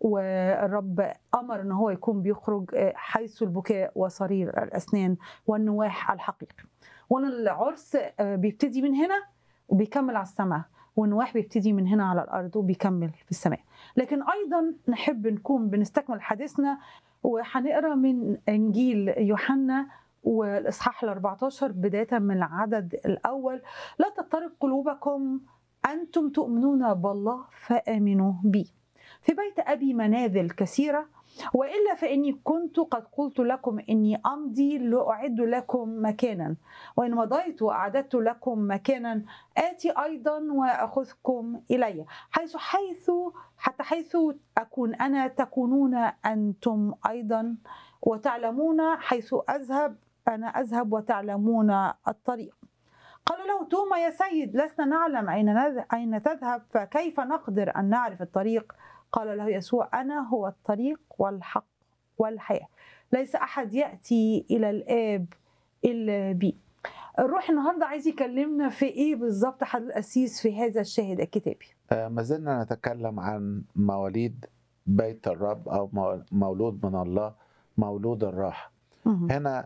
والرب امر ان هو يكون بيخرج آه، حيث البكاء وصرير الاسنان والنواح الحقيقي وان العرس آه، بيبتدي من هنا وبيكمل على السماء والنواح بيبتدي من هنا على الارض وبيكمل في السماء لكن ايضا نحب نكون بنستكمل حديثنا وهنقرا من انجيل يوحنا والاصحاح ال 14 بدايه من العدد الاول لا تضطرب قلوبكم انتم تؤمنون بالله فامنوا بي في بيت ابي منازل كثيره والا فاني كنت قد قلت لكم اني امضي لاعد لكم مكانا وان مضيت واعددت لكم مكانا اتي ايضا واخذكم الي حيث حيث حتى حيث اكون انا تكونون انتم ايضا وتعلمون حيث اذهب انا اذهب وتعلمون الطريق قال له توما يا سيد لسنا نعلم اين نذ- اين تذهب فكيف نقدر ان نعرف الطريق قال له يسوع انا هو الطريق والحق والحياه ليس احد ياتي الى الاب الا بي الروح النهارده عايز يكلمنا في ايه بالظبط حضرتك القسيس في هذا الشاهد الكتابي آه، ما زلنا نتكلم عن مواليد بيت الرب او مو- مولود من الله مولود الراحه مهم. هنا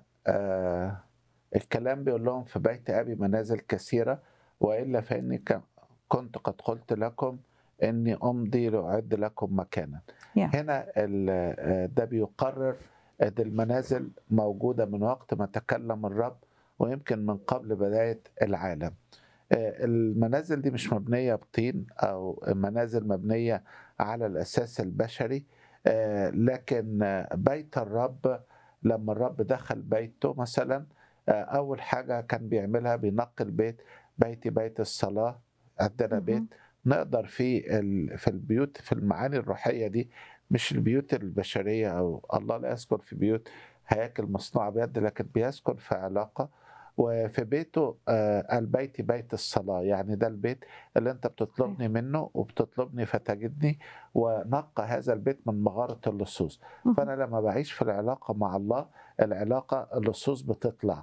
آه الكلام بيقول لهم في بيت ابي منازل كثيره والا فاني ك- كنت قد قلت لكم اني امضي لاعد لكم مكانا Yeah. هنا ال- آه، ده بيقرر ان المنازل موجوده من وقت ما تكلم الرب ويمكن من قبل بدايه العالم آه، المنازل دي مش مبنيه بطين او منازل مبنيه على الاساس البشري آه، لكن آه، بيت الرب لما الرب دخل بيته مثلا آه، اول حاجه كان بيعملها بينقي البيت بيتي بيت الصلاه عندنا مهم. بيت نقدر في ال- في البيوت في المعاني الروحيه دي مش البيوت البشريه او الله لا يذكر في بيوت هياكل مصنوعه بيد لكن بيسكن في علاقه وفي بيته آه، البيت بيت الصلاة يعني ده البيت اللي انت بتطلبني منه وبتطلبني فتجدني ونقى هذا البيت من مغارة اللصوص مهم. فأنا لما بعيش في العلاقة مع الله العلاقة اللصوص بتطلع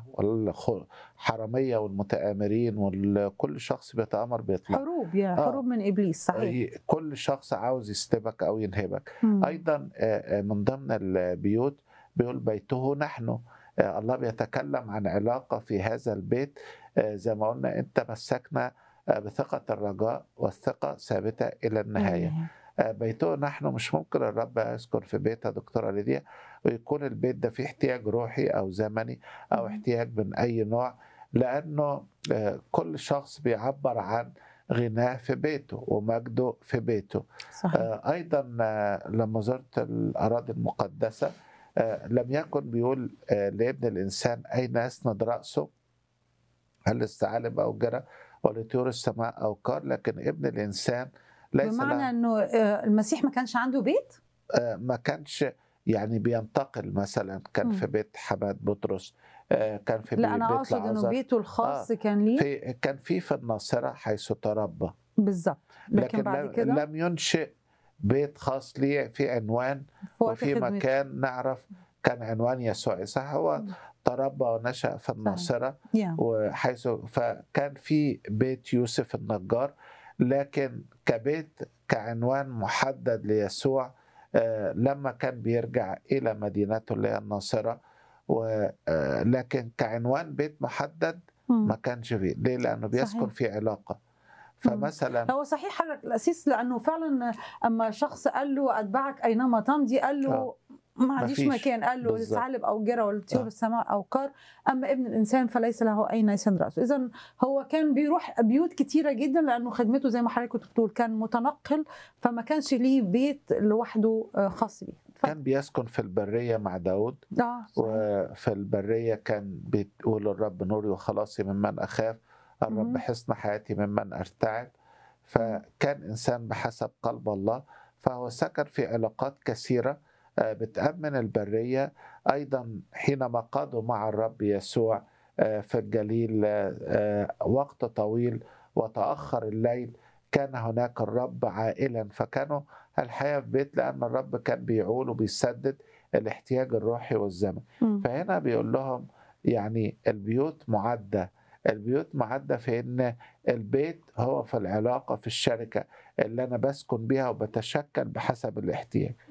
والحرامية والمتآمرين وكل شخص بيتآمر بيطلع حروب يا آه. حروب من ابليس صحيح كل شخص عاوز يسلبك أو ينهبك مم. ايضا آه، آه، من ضمن البيوت بيقول بيته نحن آه، الله بيتكلم عن علاقه في هذا البيت آه، زي ما قلنا انت مسكنا آه، بثقه الرجاء والثقه ثابته الى النهايه آمين. آه، بيته نحن مش ممكن الرب يذكر في بيتها دكتوره ليديا ويكون البيت ده فيه احتياج روحي او زمني او مم. احتياج من اي نوع لانه آه، كل شخص بيعبر عن غناه في بيته ومجده في بيته صحيح آه، ايضا آه، لما زرت الاراضي المقدسه آه، لم يكن بيقول آه، لابن الانسان اين اسند راسه هل الثعالب او جرى ولطيور السماء او كار لكن ابن الانسان ليس بمعنى له انه آه، المسيح ما كانش عنده بيت آه، ما كانش يعني بينتقل مثلا كان مم. في بيت حماد بطرس آه، كان في لا بي- انا بيت اقصد انه لعازر. بيته الخاص آه، كان ليه في كان في في الناصره حيث تربى بالظبط لكن, لكن بعد لم, كده لم ينشئ بيت خاص ليه في عنوان في وقت وفي خدمته. مكان نعرف كان عنوان يسوع صح هو مم. تربى ونشأ في الناصرة يا. وحيث فكان في بيت يوسف النجار لكن كبيت كعنوان محدد ليسوع آه، لما كان بيرجع إلى مدينته اللي هي الناصرة و- آه، لكن كعنوان بيت محدد مم. ما كانش فيه ليه لأنه بيسكن صحيح. في علاقة فمثلا هو صحيح حضرتك الاسيس لانه فعلا اما شخص قال له اتبعك اينما تمضي قال له آه. ما عنديش مفيش. مكان قال له بالظبط. ثعلب او جرى ولا طيور آه. السماء او كار اما ابن الانسان فليس له اين يسند راسه اذا هو كان بيروح بيوت كتيره جدا لانه خدمته زي ما حضرتك كنت بتقول كان متنقل فما كانش ليه بيت لوحده آه، خاص بيه اتفضل. كان بيسكن في البرية مع داود اه صحيح. وفي البرية كان بتقول الرب نوري وخلاصي ممن أخاف الرب مهم. حصن حياتي ممن أرتعب فكان إنسان بحسب قلب الله فهو سكن في علاقات كثيرة آه، بتأمن البرية أيضا حينما قضوا مع الرب يسوع آه، في الجليل آه، آه، وقت طويل وتأخر الليل كان هناك الرب عائلا فكانوا الحياة في بيت لأن الرب كان بيعول وبيسدد الاحتياج الروحي والزمن مم. فهنا بيقول لهم يعني البيوت معدة البيوت معدة في ان البيت هو في العلاقة في الشركة اللي انا بسكن بيها وبتشكل بحسب الاحتياج